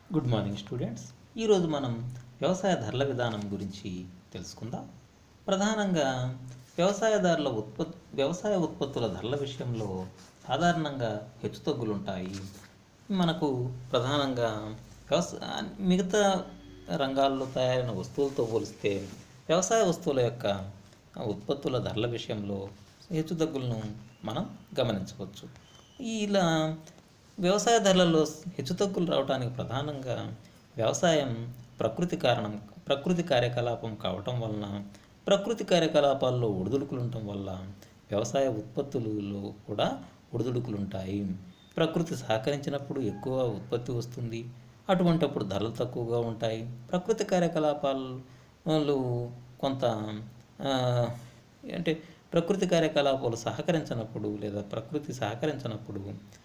good morning students ఈరోజు మనం వ్యవసాయ ధరల విధానం గురించి తెలుసుకుందాం ప్రధానంగా వ్యవసాయదారుల ఉత్పత్ వ్యవసాయ ఉత్పత్తుల ధరల విషయంలో సాధారణంగా హెచ్చుతగ్గులు ఉంటాయి మనకు ప్రధానంగా వ్యవసాయ మిగతా రంగాల్లో తయారైన వస్తువులతో పోలిస్తే వ్యవసాయ వస్తువుల యొక్క ఉత్పత్తుల ధరల విషయంలో హెచ్చుతగ్గులను మనం గమనించవచ్చు ఇలా వ్యవసాయ ధరలలో హెచ్చుతగ్గులు రావడానికి ప్రధానంగా వ్యవసాయం ప్రకృతి కారణం ప్రకృతి కార్యకలాపం కావటం వలన ప్రకృతి కార్యకలాపాల్లో ఒడిదుడుకులు ఉండటం వల్ల వ్యవసాయ ఉత్పత్తులలో కూడా ఒడిదుడుకులు ఉంటాయి ప్రకృతి సహకరించినప్పుడు ఎక్కువ ఉత్పత్తి వస్తుంది అటువంటప్పుడు ధరలు తక్కువగా ఉంటాయి ప్రకృతి కార్యకలాపాలు కొంత ఆ, అంటే ప్రకృతి కార్యకలాపాలు సహకరించినప్పుడు లేదా ప్రకృతి సహకరించినప్పుడు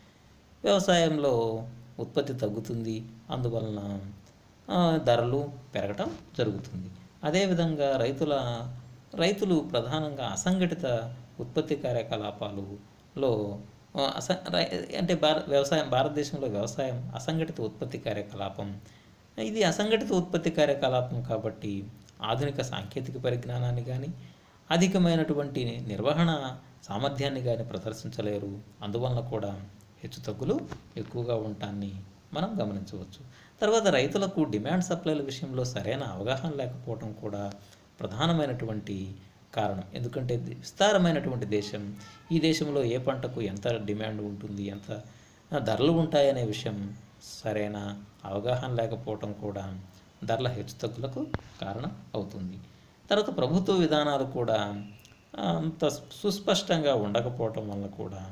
వ్యవసాయంలో ఉత్పత్తి తగ్గుతుంది అందువలన ఆ, ధరలు పెరగటం జరుగుతుంది అదేవిధంగా రైతుల రైతులు ప్రధానంగా అసంఘటిత ఉత్పత్తి కార్యకలాపాలులో ఆ, అస రై- అంటే భార వ్యవసాయం భారతదేశంలో వ్యవసాయం అసంఘటిత ఉత్పత్తి కార్యకలాపం ఇది అసంఘటిత ఉత్పత్తి కార్యకలాపం కాబట్టి ఆధునిక సాంకేతిక పరిజ్ఞానాన్ని కానీ అధికమైనటువంటి నిర్వహణ సామర్థ్యాన్ని కానీ ప్రదర్శించలేరు అందువలన కూడా హెచ్చుతగ్గులు ఎక్కువగా ఉండటాన్ని మనం గమనించవచ్చు తర్వాత రైతులకు డిమాండ్ సప్లైల విషయంలో సరైన అవగాహన లేకపోవడం కూడా ప్రధానమైనటువంటి కారణం ఎందుకంటే ఇది విస్తారమైనటువంటి దేశం ఈ దేశంలో ఏ పంటకు ఎంత డిమాండ్ ఉంటుంది ఎంత ధరలు ఉంటాయనే విషయం సరైన అవగాహన లేకపోవటం కూడా ధరల హెచ్చుతగ్గులకు కారణం అవుతుంది తర్వాత ప్రభుత్వ విధానాలు కూడా ఆ, అంత సుస్పష్టంగా ఉండకపోవటం వల్ల కూడా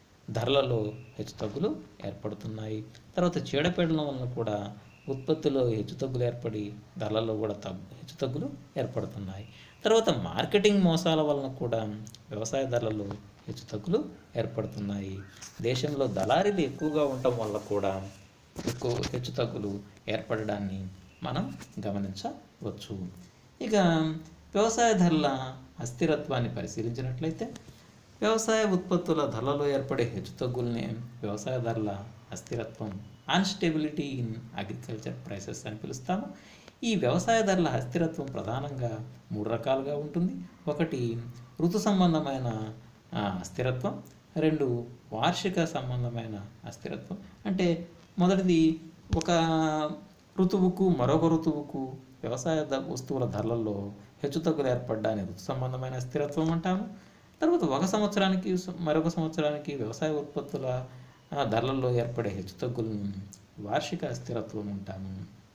ధరలలో హెచ్చుతగ్గులు ఏర్పడుతున్నాయి తర్వాత చీడపీడల వలన కూడా ఉత్పత్తిలో హెచ్చుతగ్గులు ఏర్పడి ధరలలో కూడా తగ్గు హెచ్చుతగ్గులు ఏర్పడుతున్నాయి తర్వాత మార్కెటింగ్ మోసాల వలన కూడా వ్యవసాయ ధరలలో హెచ్చుతగ్గులు ఏర్పడుతున్నాయి దేశంలో దళారీలు ఎక్కువగా ఉండటం వల్ల కూడా ఎక్కువ హెచ్చుతగ్గులు ఏర్పడడాన్ని మనం గమనించవచ్చు ఇక వ్యవసాయ ధరల అస్థిరత్వాన్ని పరిశీలించినట్లయితే వ్యవసాయ ఉత్పత్తుల ధరలలో ఏర్పడే హెచ్చుతగ్గుల్ని వ్యవసాయ ధరల అస్థిరత్వం అన్స్టెబిలిటీ ఇన్ అగ్రికల్చర్ ప్రైసెస్ అని పిలుస్తాము ఈ వ్యవసాయ ధరల అస్థిరత్వం ప్రధానంగా మూడు రకాలుగా ఉంటుంది ఒకటి ఋతు సంబంధమైన ఆ, అస్థిరత్వం రెండు వార్షిక సంబంధమైన అస్థిరత్వం అంటే మొదటిది ఒక ఋతువుకు మరొక ఋతువుకు వ్యవసాయ ద- వస్తువుల ధరలలో హెచ్చుతగ్గులు ఏర్పడడాన్ని ఋతు సంబంధమైన స్థిరత్వం అంటాము తర్వాత ఒక సంవత్సరానికి స- మరొక సంవత్సరానికి వ్యవసాయ ఉత్పత్తుల ఆ, ధరలలో ఏర్పడే హెచ్చుతగ్గులను వార్షిక అస్థిరత్వం అంటాము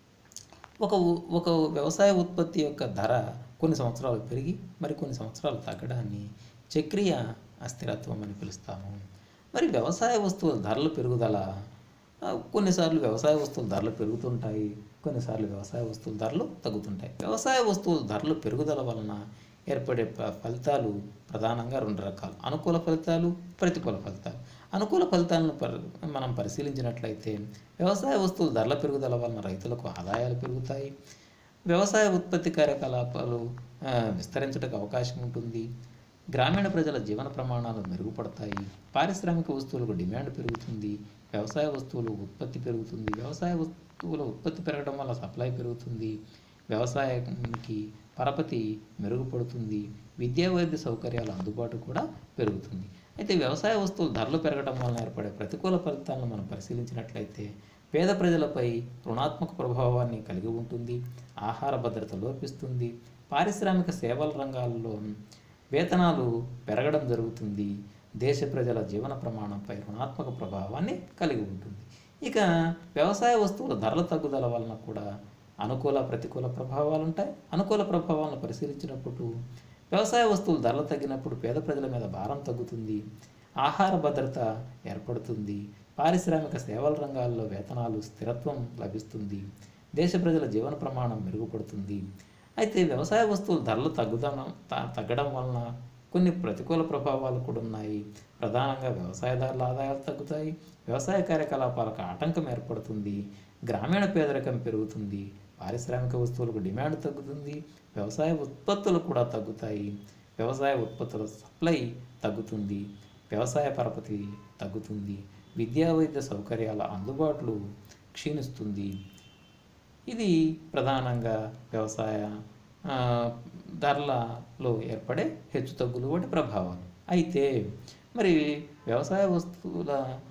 ఒక ఉ- ఒక వ్యవసాయ ఉత్పత్తి యొక్క ధర కొన్ని సంవత్సరాలు పెరిగి మరి కొన్ని సంవత్సరాలు తగ్గడాన్ని చక్రీయ అస్థిరత్వం అని పిలుస్తాము మరి వ్యవసాయ వస్తువుల ధరల పెరుగుదల ఆ, కొన్నిసార్లు వ్యవసాయ వస్తువుల ధరలు పెరుగుతుంటాయి కొన్నిసార్లు వ్యవసాయ వస్తువుల ధరలు తగ్గుతుంటాయి వ్యవసాయ వస్తువుల ధరలు పెరుగుదల వలన ఏర్పడే ప- ఫలితాలు ప్రధానంగా రెండు రకాలు అనుకూల ఫలితాలు ప్రతికూల ఫలితాలు అనుకూల ఫలితాలను పరి మనం పరిశీలించినట్లయితే వ్యవసాయ వస్తువుల ధరల పెరుగుదల వలన రైతులకు ఆదాయాలు పెరుగుతాయి వ్యవసాయ ఉత్పత్తి కార్యకలాపాలు ఆ, విస్తరించడానికి అవకాశం ఉంటుంది గ్రామీణ ప్రజల జీవన ప్రమాణాలు మెరుగుపడతాయి పారిశ్రామిక వస్తువులకు డిమాండ్ పెరుగుతుంది వ్యవసాయ వస్తువులు ఉత్పత్తి పెరుగుతుంది వ్యవసాయ వస్తువుల ఉత్పత్తి పెరగడం వల్ల సప్లై పెరుగుతుంది వ్యవసాయానికి పరపతి మెరుగుపడుతుంది విద్యా వైద్య సౌకర్యాల అందుబాటు కూడా పెరుగుతుంది అయితే వ్యవసాయ వస్తువుల ధరలు పెరగడం వలన ఏర్పడే ప్రతికూల ఫలితాలను మనం పరిశీలించినట్లయితే పేద ప్రజలపై రుణాత్మక ప్రభావాన్ని కలిగి ఉంటుంది ఆహార భద్రత లోపిస్తుంది పారిశ్రామిక సేవల రంగాల్లో వేతనాలు పెరగడం జరుగుతుంది దేశ ప్రజల జీవన ప్రమాణంపై రుణాత్మక ప్రభావాన్ని కలిగి ఉంటుంది ఇక వ్యవసాయ వస్తువుల ధరల తగ్గుదల వలన కూడా అనుకూల ప్రతికూల ప్రభావాలు ఉంటాయి అనుకూల ప్రభావాలను పరిశీలించినప్పుడు వ్యవసాయ వస్తువుల ధరలు తగ్గినప్పుడు పేద ప్రజల మీద భారం తగ్గుతుంది ఆహార భద్రత ఏర్పడుతుంది పారిశ్రామిక సేవల రంగాల్లో వేతనాలు స్థిరత్వం లభిస్తుంది దేశ ప్రజల జీవన ప్రమాణం మెరుగుపడుతుంది అయితే వ్యవసాయ వస్తువుల ధరలు తగ్గుదల త- తగ్గడం వలన కొన్ని ప్రతికూల ప్రభావాలు కూడా ఉన్నాయి ప్రధానంగా వ్యవసాయదారుల ఆదాయాలు తగ్గుతాయి వ్యవసాయ కార్యకలాపాలకు ఆటంకం ఏర్పడుతుంది గ్రామీణ పేదరికం పెరుగుతుంది పారిశ్రామిక వస్తువులకు డిమాండ్ తగ్గుతుంది వ్యవసాయ ఉత్పత్తులు కూడా తగ్గుతాయి వ్యవసాయ ఉత్పత్తుల సప్లై తగ్గుతుంది వ్యవసాయ పరపతి తగ్గుతుంది విద్యా వైద్య సౌకర్యాల అందుబాటులు క్షీణిస్తుంది ఇది ప్రధానంగా వ్యవసాయ ఆ, ధరలలో ఏర్పడే హెచ్చుతగ్గులు వంటి ప్రభావాలు అయితే మరి వ్యవసాయ వస్తువుల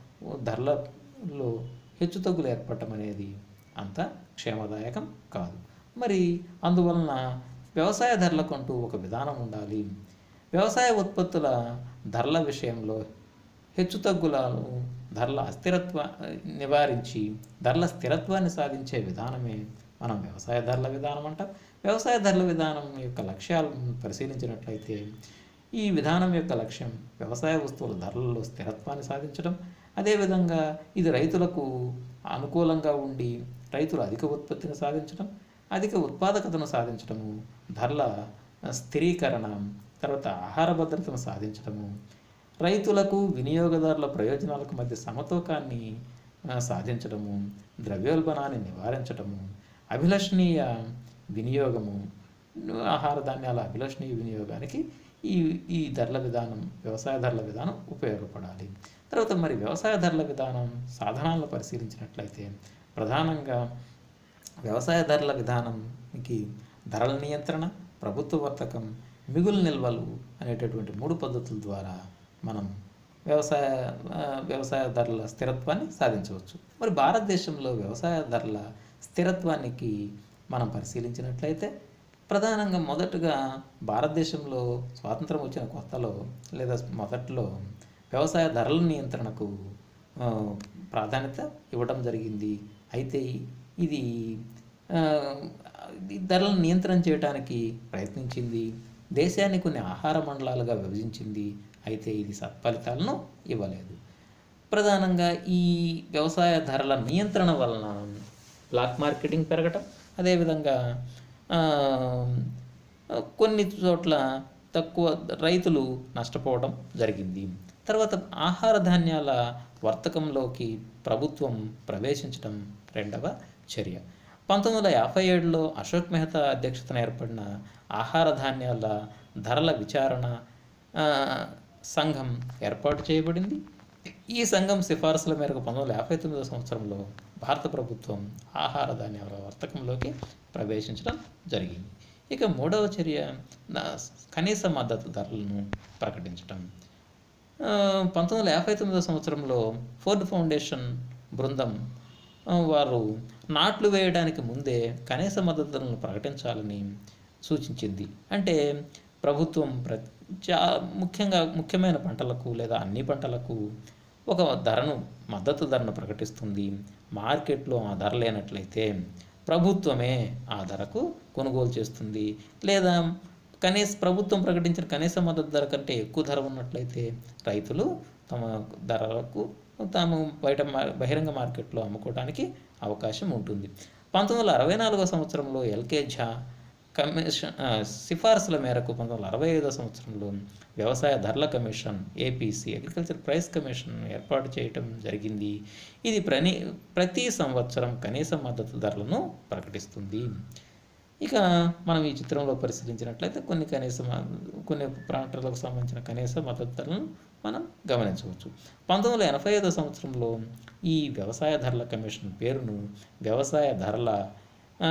ధరలలో హెచ్చుతగ్గులు ఏర్పడటం అనేది అంత క్షేమదాయకం కాదు మరి అందువలన వ్యవసాయ ధరలకంటూ ఒక విధానం ఉండాలి వ్యవసాయ ఉత్పత్తుల ధరల విషయంలో హెచ్చుతగ్గులను ధరల అస్థిరత్వ నివారించి ధరల స్థిరత్వాన్ని సాధించే విధానమే మనం వ్యవసాయ ధరల విధానం అంటాం వ్యవసాయ ధరల విధానం యొక్క లక్ష్యాలను పరిశీలించినట్లయితే ఈ విధానం యొక్క లక్ష్యం వ్యవసాయ వస్తువుల ధరలలో స్థిరత్వాన్ని సాధించడం అదేవిధంగా ఇది రైతులకు అనుకూలంగా ఉండి రైతులు అధిక ఉత్పత్తిని సాధించడం అధిక ఉత్పాదకతను సాధించడము ధరల స్థిరీకరణ తర్వాత ఆహార భద్రతను సాధించడము రైతులకు వినియోగదారుల ప్రయోజనాలకు మధ్య సమతూకాన్ని ఆ, సాధించడము ద్రవ్యోల్బణాన్ని నివారించడము అభిలషణీయ వినియోగము ఆహార ధాన్యాల అభిలషణీయ వినియోగానికి ఈ ఈ ధరల విధానం వ్యవసాయ ధరల విధానం ఉపయోగపడాలి తర్వాత మరి వ్యవసాయ ధరల విధానం సాధనాలను పరిశీలించినట్లయితే ప్రధానంగా వ్యవసాయ ధరల విధానంకి ధరల నియంత్రణ ప్రభుత్వ వర్తకం మిగులు నిల్వలు అనేటటువంటి మూడు పద్ధతుల ద్వారా మనం వ్యవసాయ ఆ, వ్యవసాయ ధరల స్థిరత్వాన్ని సాధించవచ్చు మరి భారతదేశంలో వ్యవసాయ ధరల స్థిరత్వానికి మనం పరిశీలించినట్లయితే ప్రధానంగా మొదటగా భారతదేశంలో స్వాతంత్రం వచ్చిన కొత్తలో లేదా మొదట్లో వ్యవసాయ ధరల నియంత్రణకు ఆ, ప్రాధాన్యత ఇవ్వడం జరిగింది అయితే ఇది ఆ, ఈ ధరలను నియంత్రణ చేయడానికి ప్రయత్నించింది దేశాన్ని కొన్ని ఆహార మండలాలుగా విభజించింది అయితే ఇది సత్ఫలితాలను ఇవ్వలేదు ప్రధానంగా ఈ వ్యవసాయ ధరల నియంత్రణ వలన బ్లాక్ మార్కెటింగ్ పెరగటం అదేవిధంగా ఆ, కొన్ని చోట్ల తక్కువ రైతులు నష్టపోవడం జరిగింది తర్వాత ఆహార ధాన్యాల వర్తకంలోకి ప్రభుత్వం ప్రవేశించడం రెండవ చర్య పంతొమ్మిది వందల యాభై ఏడులో అశోక్ మెహతా అధ్యక్షతన ఏర్పడిన ఆహార ధాన్యాల ధరల విచారణ ఆ, సంఘం ఏర్పాటు చేయబడింది ఈ సంఘం సిఫార్సుల మేరకు పంతొమ్మిది వందల యాభై తొమ్మిదో సంవత్సరంలో భారత ప్రభుత్వం ఆహార ధాన్యాల వర్తకంలోకి ప్రవేశించడం జరిగింది ఇక మూడవ చర్య నా- కనీస మద్దతు ధరలను ప్రకటించడం ఆ, పంతొమ్మిది వందల యాభై తొమ్మిదో సంవత్సరంలో ఫోర్డ్ ఫౌండేషన్ బృందం ఆ, వారు నాట్లు వేయడానికి ముందే కనీస మద్దతు ధరలను ప్రకటించాలని సూచించింది అంటే ప్రభుత్వం ప్ర చా ముఖ్యంగా ముఖ్యమైన పంటలకు లేదా అన్ని పంటలకు ఒక ధరను మద్దతు ధరను ప్రకటిస్తుంది మార్కెట్లో ఆ ధర లేనట్లయితే ప్రభుత్వమే ఆ ధరకు కొనుగోలు చేస్తుంది లేదా కనీస ప్రభుత్వం ప్రకటించిన కనీస మద్దతు ధర కంటే ఎక్కువ ధర ఉన్నట్లయితే రైతులు తమ ధరలకు తాము బయట మా- బహిరంగ మార్కెట్లో అమ్ముకోవడానికి అవకాశం ఉంటుంది పంతొమ్మిది వందల అరవై నాలుగో సంవత్సరంలో ఎల్కే ఝా కమిషన్ ఆ, సిఫార్సుల మేరకు పంతొమ్మిది వందల అరవై ఐదో సంవత్సరంలో వ్యవసాయ ధరల commission APC agriculture price commission ఏర్పాటు చేయటం జరిగింది ఇది ప్రని ప్రతి సంవత్సరం కనీస మద్దతు ధరలను ప్రకటిస్తుంది ఇక మనం ఈ చిత్రంలో పరిశీలించినట్లయితే కొన్ని కనీస మ- కొన్ని ప్రాంతాలకు సంబంధించిన కనీస మద్దతు ధరలను మనం గమనించవచ్చు పంతొమ్మిది వందల ఎనభై ఐదో సంవత్సరంలో ఈ వ్యవసాయ ధరల కమిషన్ పేరును వ్యవసాయ ధరల ఆ,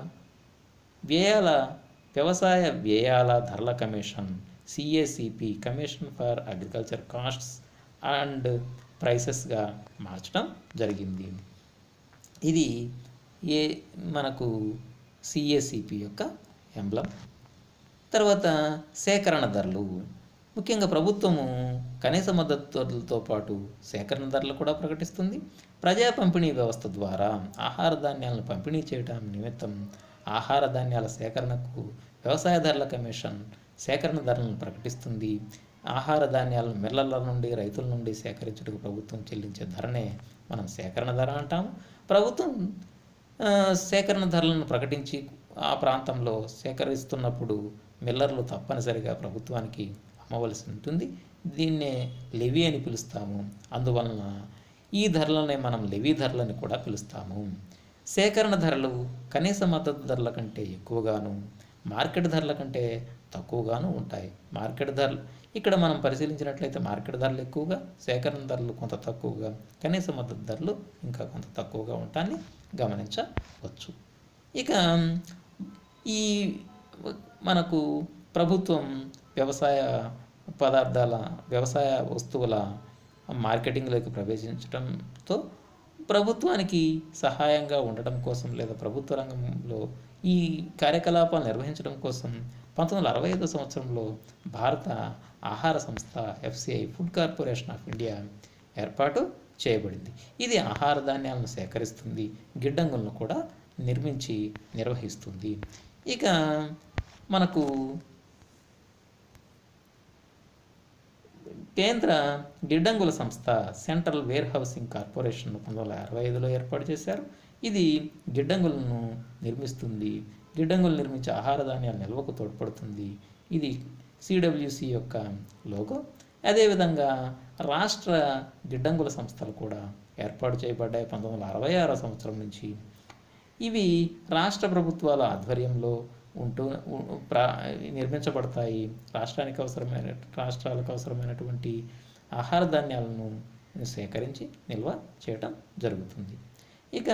వ్యయాల వ్యవసాయ వ్యయాల ధరల commission CACP commission for agriculture costs and ప్రైసెస్గా మార్చడం జరిగింది ఇది ఏ మనకు సిఏసిపి యొక్క ఎంబ్లం తర్వాత సేకరణ ధరలు ముఖ్యంగా ప్రభుత్వము కనీస మద్దతు ధరలతో పాటు సేకరణ ధరలు కూడా ప్రకటిస్తుంది ప్రజా పంపిణీ వ్యవస్థ ద్వారా ఆహార ధాన్యాలను పంపిణీ చేయడం నిమిత్తం ఆహార ధాన్యాల సేకరణకు వ్యవసాయ ధరల కమిషన్ సేకరణ ధరలను ప్రకటిస్తుంది ఆహార ధాన్యాలను మిల్లర్ల నుండి రైతుల నుండి సేకరించుటకు ప్రభుత్వం చెల్లించే ధరనే మనం సేకరణ ధర అంటాము ప్రభుత్వం ఆ, సేకరణ ధరలను ప్రకటించి ఆ ప్రాంతంలో సేకరిస్తున్నప్పుడు మిల్లర్లు తప్పనిసరిగా ప్రభుత్వానికి అమ్మవలసి ఉంటుంది దీన్నే లెవీ అని పిలుస్తాము అందువలన ఈ ధరలనే మనం లెవీ ధరలని కూడా పిలుస్తాము సేకరణ ధరలు కనీస మద్దతు ధరల కంటే ఎక్కువగాను మార్కెట్ ధరల కంటే తక్కువగాను ఉంటాయి మార్కెట్ ధరలు ఇక్కడ మనం పరిశీలించినట్లయితే మార్కెట్ ధరలు ఎక్కువగా సేకరణ ధరలు కొంత తక్కువగా కనీస మద్దతు ధరలు ఇంకా కొంత తక్కువగా ఉండటాన్ని గమనించవచ్చు ఇక ఈ మనకు ప్రభుత్వం వ్యవసాయ పదార్థాల వ్యవసాయ వస్తువుల మార్కెటింగ్లోకి ప్రవేశించడంతో ప్రభుత్వానికి సహాయంగా ఉండటం కోసం లేదా ప్రభుత్వ రంగంలో ఈ కార్యకలాపాలు నిర్వహించడం కోసం పంతొమ్మిది వందల అరవై ఐదో సంవత్సరంలో భారత ఆహార సంస్థ FCI food corporation of India ఏర్పాటు చేయబడింది ఇది ఆహార ధాన్యాలను సేకరిస్తుంది గిడ్డంగులను కూడా నిర్మించి నిర్వహిస్తుంది ఇక మనకు కేంద్ర గిడ్డంగుల సంస్థ సెంట్రల్ వేర్ హౌసింగ్ కార్పొరేషన్ పంతొమ్మిది వందల అరవై ఐదులో ఏర్పాటు చేశారు ఇది గిడ్డంగులను నిర్మిస్తుంది గిడ్డంగులు నిర్మించే ఆహార ధాన్యాల నిల్వకు తోడ్పడుతుంది ఇది సిడబ్ల్యూసి యొక్క లోగో అదేవిధంగా రాష్ట్ర గిడ్డంగుల సంస్థలు కూడా ఏర్పాటు చేయబడ్డాయి పంతొమ్మిది వందల అరవై ఆరో సంవత్సరం నుంచి ఇవి రాష్ట్ర ప్రభుత్వాల ఆధ్వర్యంలో ఉంటూ ఉ- ప్రా నిర్మించబడతాయి రాష్ట్రానికి అవసరమైన రాష్ట్రాలకు అవసరమైనటువంటి ఆహార ధాన్యాలను సేకరించి నిల్వ చేయటం జరుగుతుంది ఇక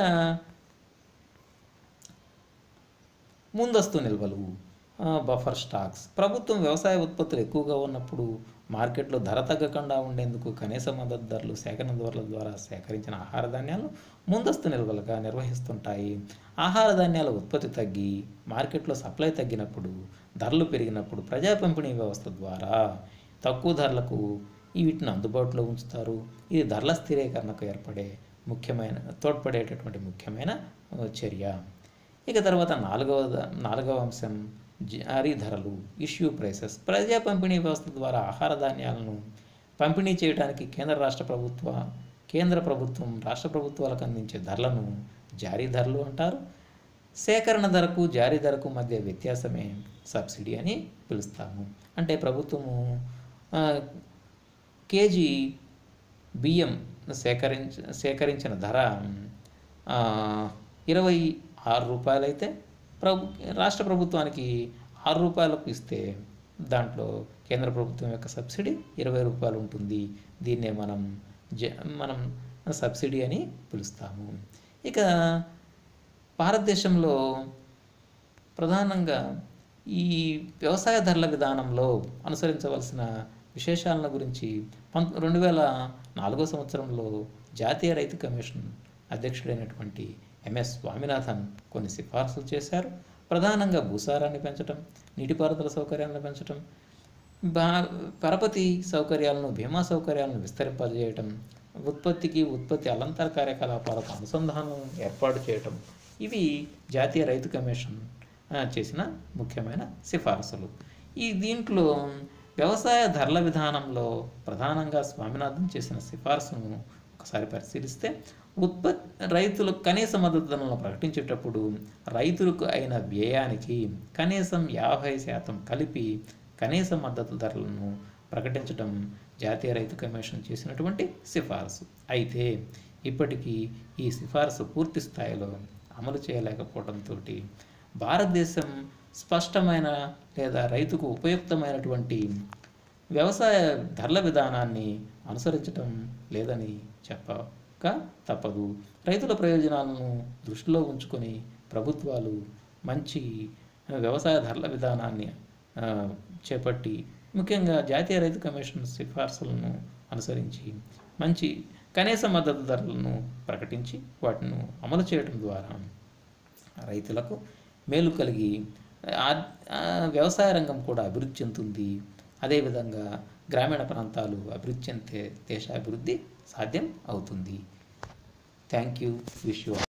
ముందస్తు నిల్వలు ఆ, బఫర్ స్టాక్స్ ప్రభుత్వం వ్యవసాయ ఉత్పత్తులు ఎక్కువగా ఉన్నప్పుడు మార్కెట్లో ధర తగ్గకుండా ఉండేందుకు కనీస మద్దతు ధరలు సేకరణ ధరల ద్వారా సేకరించిన ఆహార ధాన్యాలు ముందస్తు నిల్వలుగా నిర్వహిస్తుంటాయి ఆహార ధాన్యాల ఉత్పత్తి తగ్గి మార్కెట్లో సప్లై తగ్గినప్పుడు ధరలు పెరిగినప్పుడు ప్రజా పంపిణీ వ్యవస్థ ద్వారా తక్కువ ధరలకు ఈ వీటిని అందుబాటులో ఉంచుతారు ఇది ధరల స్థిరీకరణకు ఏర్పడే ముఖ్యమైన తోడ్పడేటటువంటి ముఖ్యమైన ఆ, చర్య ఇక తర్వాత నాలుగవ ద- నాలుగవ అంశం జారీ ధరలు ఇష్యూ ప్రైసెస్ ప్రజా పంపిణీ వ్యవస్థ ద్వారా ఆహార ధాన్యాలను పంపిణీ చేయడానికి కేంద్ర రాష్ట్ర ప్రభుత్వ కేంద్ర ప్రభుత్వం రాష్ట్ర ప్రభుత్వాలకు అందించే ధరలను జారీ ధరలు అంటారు సేకరణ ధరకు జారీ ధరకు మధ్య వ్యత్యాసమే సబ్సిడీ అని పిలుస్తాము అంటే ప్రభుత్వము ఆ, కేజీ బియ్యం సేకరించ సేకరించిన ధర ఆ, ఇరవై ఆరు రూపాయలైతే ప్రభు రాష్ట్ర ప్రభుత్వానికి ఆరు రూపాయలకు ఇస్తే దాంట్లో కేంద్ర ప్రభుత్వం యొక్క సబ్సిడీ ఇరవై రూపాయలు ఉంటుంది దీన్నే మనం జ మనం సబ్సిడీ అని పిలుస్తాము ఇక భారతదేశంలో ప్రధానంగా ఈ వ్యవసాయ ధరల విధానంలో అనుసరించవలసిన విశేషాలను గురించి పంత రెండు వేల నాలుగో సంవత్సరంలో జాతీయ రైతు కమిషన్ అధ్యక్షుడైనటువంటి ఎంఎస్ స్వామినాథన్ కొన్ని సిఫార్సులు చేశారు ప్రధానంగా భూసారాన్ని పెంచడం నీటిపారుదల సౌకర్యాలను పెంచడం బా పరపతి సౌకర్యాలను బీమా సౌకర్యాలను విస్తరింపజేయటం ఉత్పత్తికి ఉత్పత్తి అలంకార కార్యకలాపాలకు అనుసంధానం ఏర్పాటు చేయటం ఇవి జాతీయ రైతు కమిషన్ ఆ, చేసిన ముఖ్యమైన సిఫార్సులు ఈ దీంట్లో వ్యవసాయ ధరల విధానంలో ప్రధానంగా స్వామినాథన్ చేసిన సిఫార్సును ఒకసారి పరిశీలిస్తే ఉత్పత్తి రైతులకు కనీస మద్దతు ధరలను ప్రకటించేటప్పుడు రైతులకు అయిన వ్యయానికి కనీసం యాభై శాతం కలిపి కనీస మద్దతు ధరలను ప్రకటించడం జాతీయ రైతు కమిషన్ చేసినటువంటి సిఫార్సు అయితే ఇప్పటికీ ఈ సిఫార్సు పూర్తి స్థాయిలో అమలు చేయలేకపోవడంతో భారతదేశం స్పష్టమైన లేదా రైతుకు ఉపయుక్తమైనటువంటి వ్యవసాయ ధరల విధానాన్ని అనుసరించటం లేదని చెప్పక తప్పదు రైతుల ప్రయోజనాలను దృష్టిలో ఉంచుకొని ప్రభుత్వాలు మంచి వ్యవసాయ ధరల విధానాన్ని ఆ, చేపట్టి ముఖ్యంగా జాతీయ రైతు కమిషన్ సిఫార్సులను అనుసరించి మంచి కనీస మద్దతు ధరలను ప్రకటించి వాటిని అమలు చేయడం ద్వారా రైతులకు మేలు కలిగి ఆ- ఆ వ్యవసాయ రంగం కూడా అభివృద్ధి చెందుతుంది అదేవిధంగా గ్రామీణ ప్రాంతాలు అభివృద్ధి చెందితే దేశాభివృద్ధి సాధ్యం అవుతుంది థ్యాంక్ యూ విష్ యూ